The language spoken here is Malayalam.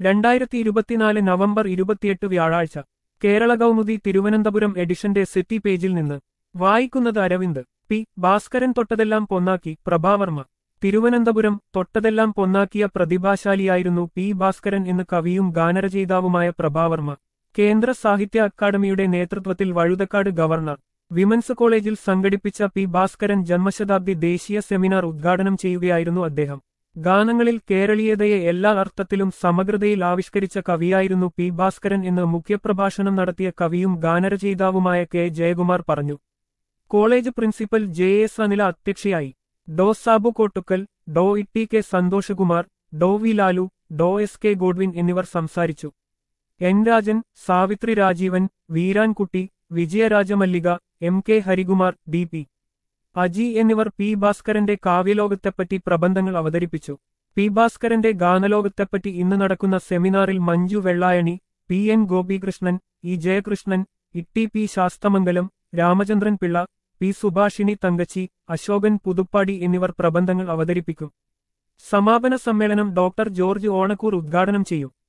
രണ്ടായിരത്തി ഇരുപത്തിനാല് നവംബർ ഇരുപത്തിയെട്ട് വ്യാഴാഴ്ച കേരള കൗമുദി തിരുവനന്തപുരം എഡിഷന്റെ സിറ്റി പേജിൽ നിന്ന് വായിക്കുന്നത് അരവിന്ദ് പി ഭാസ്കരൻ തൊട്ടതെല്ലാം പൊന്നാക്കി പ്രഭാവർമ്മ തിരുവനന്തപുരം തൊട്ടതെല്ലാം പൊന്നാക്കിയ പ്രതിഭാശാലിയായിരുന്നു പി ഭാസ്കരൻ എന്ന് കവിയും ഗാനരചയിതാവുമായ പ്രഭാവർമ്മ കേന്ദ്ര സാഹിത്യ അക്കാദമിയുടെ നേതൃത്വത്തിൽ വഴുതക്കാട് ഗവർണർ വിമൻസ് കോളേജിൽ സംഘടിപ്പിച്ച പി ഭാസ്കരൻ ജന്മശതാബ്ദി ദേശീയ സെമിനാർ ഉദ്ഘാടനം ചെയ്യുകയായിരുന്നു അദ്ദേഹം ഗാനങ്ങളിൽ കേരളീയതയെ എല്ലാ അർത്ഥത്തിലും സമഗ്രതയിൽ ആവിഷ്കരിച്ച കവിയായിരുന്നു പി ഭാസ്കരൻ എന്ന് മുഖ്യപ്രഭാഷണം നടത്തിയ കവിയും ഗാനരചയിതാവുമായ കെ ജയകുമാർ പറഞ്ഞു college principal J S Anila അധ്യക്ഷയായി Dr Sabu Kottukkal Dr E K Santhoshkumar Dr V Lalu Dr S K Godwin എന്നിവർ സംസാരിച്ചു N Rajan Savithri Rajeevan Veerankutty Vijayarajamallika M K Harikumar D P Aji എന്നിവർ പി ഭാസ്കരന്റെ കാവ്യലോകത്തെപ്പറ്റി പ്രബന്ധങ്ങൾ അവതരിപ്പിച്ചു പി ഭാസ്കരന്റെ ഗാനലോകത്തെപ്പറ്റി ഇന്ന് നടക്കുന്ന സെമിനാറിൽ Manju Vellayani P N Gopikrishnan E Jayakrishnan Itty P Sasthamangalam Ramachandran Pillai P Subhashini Thankachi Asokan Puthuppadi എന്നിവർ പ്രബന്ധങ്ങൾ അവതരിപ്പിക്കും സമാപന സമ്മേളനം ഡോക്ടർ ജോർജ് ഓണക്കൂർ ഉദ്ഘാടനം ചെയ്യും